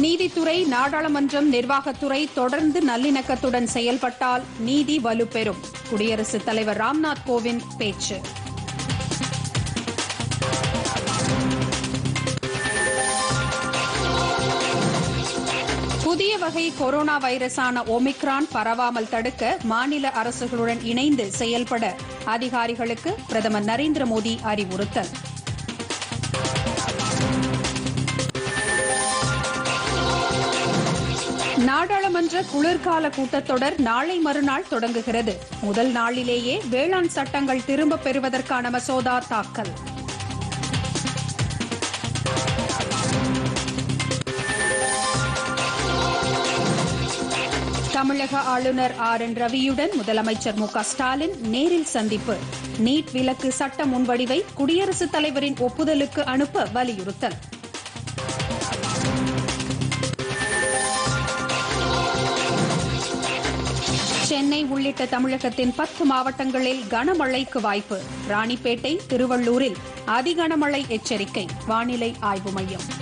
நீதித்துறை நாடாளுமன்றம் நிர்வாகத்துறை தொடர்ந்து நல்லிணக்கத்துடன் செயல்பட்டால் நீதி வலுப்பெறும் குடியரசுத் தலைவர் ராம்நாத் கோவிந்த் பேச்சு புதிய வகை கொரோனா வைரஸான ஒமிக்ரான் பரவாமல் தடுக்க மாநில அரசுகளுடன் இணைந்து செயல்பட அதிகாரிகளுக்கு பிரதமர் நரேந்திர மோடி அறிவுறுத்தல் நாடாளுமன்ற குளிர்கால கூட்டத்தொடர் நாளை மறுநாள் தொடங்குகிறது முதல் நாளிலேயே வேளாண் சட்டங்கள் திரும்பப் பெறுவதற்கான மசோதா தாக்கல் தமிழக ஆளுநர் ஆர் என் ரவியுடன் முதலமைச்சர் மு க ஸ்டாலின் நேரில் சந்திப்பு நீட் விலக்கு சட்ட முன்வடிவை குடியரசுத் தலைவரின் ஒப்புதலுக்கு அனுப்ப வலியுறுத்தல் சென்னை உள்ளிட்ட தமிழகத்தின் பத்து மாவட்டங்களில் கனமழைக்கு வாய்ப்பு ராணிப்பேட்டை திருவள்ளூரில் அதிகனமழை எச்சரிக்கை வானிலை ஆய்வு மையம்